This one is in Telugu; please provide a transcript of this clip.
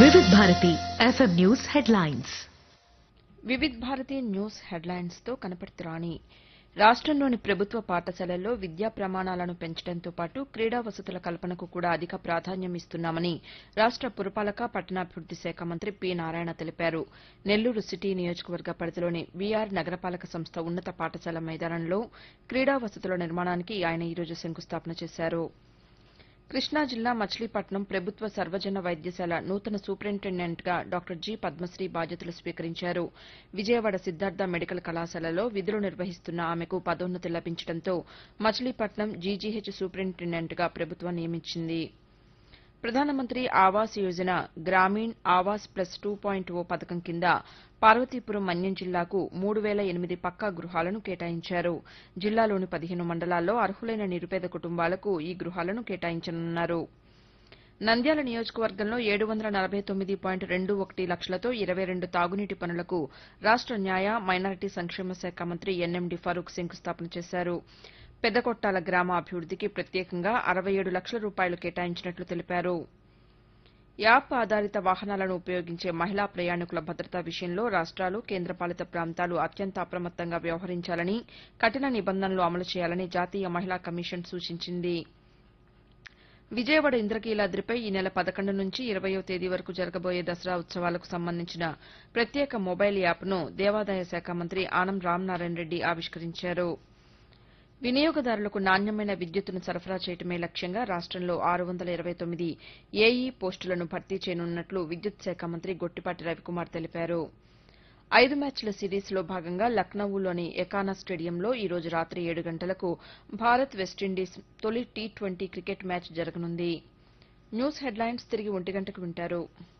వివిధ Bharati FM news headlines Vividh Bharati news headlines తో కనపర్తి రాణి రాష్టంలోని ప్రభుత్వ పాఠశాలల్లో విద్యా ప్రమాణాలను పెంచడంతో పాటు క్రీడా వసతుల కల్పనకు కూడా అధిక ప్రాధాన్యం ఇస్తున్నామని రాష్ట పురపాలక పట్టణాభివృద్ది శాఖ మంత్రి పి నారాయణ తెలిపారు నెల్లూరు సిటీ నియోజకవర్గ పరిధిలోని వీఆర్ నగరపాలక సంస్థ ఉన్నత పాఠశాల మైదానంలో క్రీడా వసతుల నిర్మాణానికి ఆయన ఈరోజు శంకుస్థాపన చేశారు కృష్ణా జిల్లా మచిలీపట్నం ప్రభుత్వ సర్వజన వైద్యశాల నూతన సూపరింటెండెంట్గా డాక్టర్ జి పద్మశ్రీ బాధ్యతలు స్వీకరించారు విజయవాడ సిద్దార్థ మెడికల్ కళాశాలలో విధులు నిర్వహిస్తున్న ఆమెకు పదోన్నతి లభించడంతో మచిలీపట్నం జీజీహెచ్ సూపరింటెండెంట్గా ప్రభుత్వం నియమించింది Pradhan Mantri Awas Yojana Gramin Awas plus two point O పథకం కింద పార్వతీపురం మన్యం జిల్లాకు మూడు వేల ఎనిమిది పక్కా గృహాలను కేటాయించారు జిల్లాలోని పదిహేను మండలాల్లో అర్హులైన నిరుపేద కుటుంబాలకు ఈ గృహాలను కేటాయించనున్నారు నంద్యాల నియోజకవర్గంలో ఏడు వందల నలభై తొమ్మిది పాయింట్ రెండు ఒకటి లక్షలతో ఇరవై రెండు తాగునీటి పనులకు రాష్ట న్యాయ మైనారిటీ సంక్షేమ శాఖ మంత్రి ఎన్ఎండి ఫరూక్ శంకుస్థాపన చేశారు పెద్దకొట్టాల గ్రామ అభివృద్దికి ప్రత్యేకంగా అరవై ఏడు లక్షల రూపాయలు కేటాయించినట్లు తెలిపారు యాప్ ఆధారిత వాహనాలను ఉపయోగించే మహిళా ప్రయాణికుల భద్రత విషయంలో రాష్ట్రాలు కేంద్రపాలిత ప్రాంతాలు అత్యంత అప్రమత్తంగా వ్యవహరించాలని కఠిన నిబంధనలు అమలు చేయాలని జాతీయ మహిళా కమిషన్ సూచించింది విజయవాడ ఇంద్రకీలాద్రిపై ఈ నెల పదకొండు నుంచి ఇరవయో తేదీ వరకు జరగబోయే దసరా ఉత్సవాలకు సంబంధించిన ప్రత్యేక మొబైల్ యాప్ను దేవాదాయ శాఖ మంత్రి ఆనం రామనారాయణ రెడ్డి ఆవిష్కరించారు వినియోగదారులకు నాణ్యమైన విద్యుత్తును సరఫరా చేయడమే లక్ష్యంగా రాష్టంలో ఆరు వందల ఇరవై తొమ్మిది ఏఈ పోస్టులను భర్తీ చేయనున్నట్లు విద్యుత్ శాఖ మంత్రి గొట్టిపాటి రవికుమార్ తెలిపారు ఐదు మ్యాచ్ల సిరీస్లో భాగంగా లక్నవూలోని ఎకానా స్టేడియంలో ఈ రోజు రాత్రి ఏడు గంటలకు భారత్ వెస్టిండీస్ తొలి టీ ట్వంటీ క్రికెట్ మ్యాచ్ జరగనుంది న్యూస్ హెడ్లైన్స్ తిరిగి ఒంటి గంటకు వింటారు